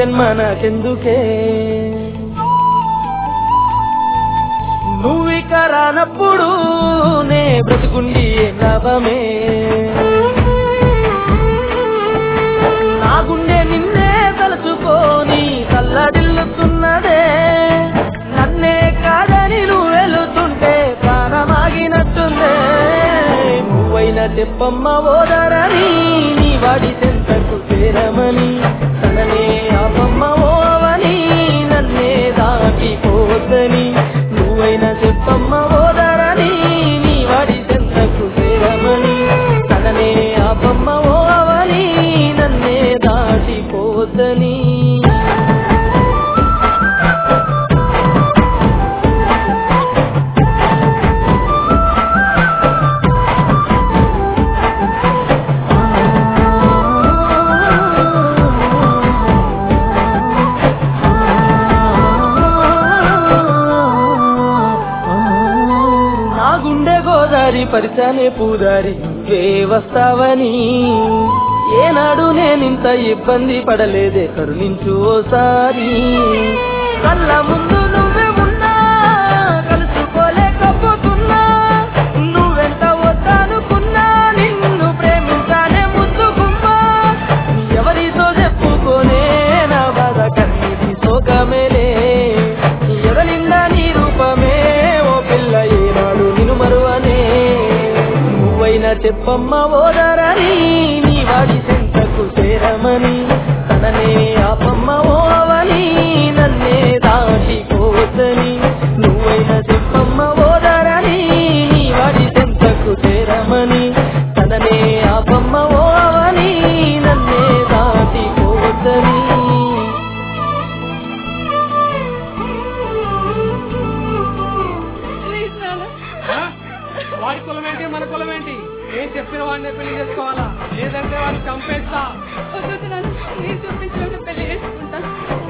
జన్మ నాకెందుకే నువ్విక రానప్పుడు నే బ్రతుకుండి ఏం లాభమే నా గుండె నిన్నే తలుచుకొని తల్లడిల్లుతున్నదే నన్నే కాదని నువ్వు వెళుతుంటే ప్రాణమాగినట్టుందే నువ్వైనా చెప్పమ్మ ఓదరని నీ వాడి చెంతకు చేరమని తననే ఆపమ్మ ఓవని నన్నే దాటిపోతని నువ్వైనా చెప్పమ్మ ఓదరని నీ వాడి చెంతకు చేరమని తననే ఆపమ్మ ఓవని నన్నే దాటిపోతని నా గుండె గోదారి పరిచానే పూదారి నువ్వే వస్తావని ఏనాడు నేనింత ఇబ్బంది పడలేదే కరుణించు ఓసారి కళ్ళ ముందు నువ్వే ఉన్నా కలుసుకోలేకపోతున్నా నువ్వెంత వద్దనుకున్నా నిన్ను ప్రేమించానే ముద్దుకుమ్మా ఎవరితో చెప్పుకోనే నా బాధ కన్నీటి సోకమేలే ఎవరిందా నీ రూపమే ఓ పిల్ల ఏనాడు నిన్ను మరువనే నువ్వైనా చెప్పమ్మ ఓదరని నీ వాడి చెంతకు చేరమని తననే ఆపమ్మ ఓవని నన్నే దాటిపోతని నువ్వైనా చెప్పమ్మ ఓదరని నీ వాడి చెంతకు చేరమని తననే ఆపమ్మ ఓవని నన్నే దాటిపోతని ప్లీజ్ నాన్న ఆ? వాడి కులం ఏంటి మన కులం ఏంటి ఏం చెప్పిన వాడిని పెళ్లి చేసుకోవాలా లేదంటే వాడిని చంపేస్తా వద్దు నాన్న నేను చూపించిన పెళ్లి చేసుకుంటాను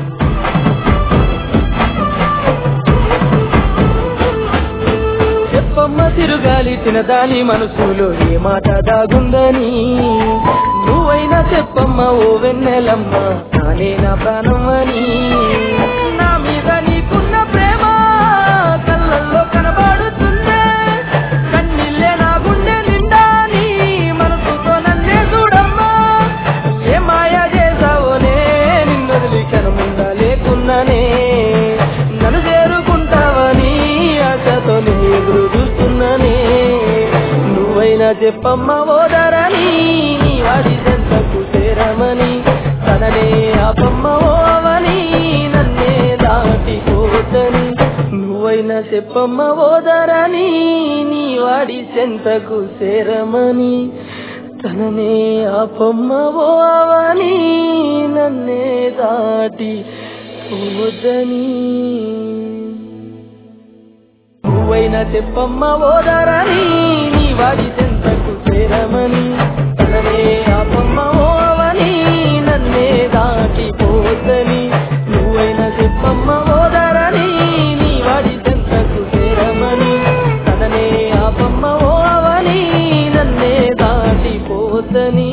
చెప్పమ్మ తిరుగాలి తినదాని మనసులో ఏ మాట దాగుందని నువ్వైనా చెప్పమ్మ ఓ వెన్నెలమ్మ నానే నా ప్రాణం అని నా మీద నీకున్న ప్రేమ కళ్ళల్లో కనబడుతుందే కన్నీళ్ళే నా గుండె నిండా నీ మనసుతో నన్నే చూడమ్మా ఏ మాయ చేసావోనే నిన్ను వదిలి కనుముందా లేకున్నానే నన్ను చేరుకుంటావని ఆశతో నీ ఎదురు చూస్తున్నానే నువ్వైనా చెప్పమ్మ ఓదరని నీ వాడి చెంతకు చేరమని తననే ఆపమ్మ ఓవని నన్నే దాటిపోతని నువ్వైనా చెప్పమ్మ ఓదరని నీ వాడి చెంతకు చేరమని తననే ఆపమ్మ ఓవని నన్నే దాటి పోదని నువ్వైనా చెప్పమ్మ ఓదరని నీ వాడి చెంతకు చేరమని తననే ఆపమ్మ ఓవని నన్నే దాటిపోతని నువ్వైనా చెప్పమ్మ ఓదరని నీ వాడి చెంతకు చేరమని తననే ఆపమ్మ ఓవని నన్నే దాటిపోతని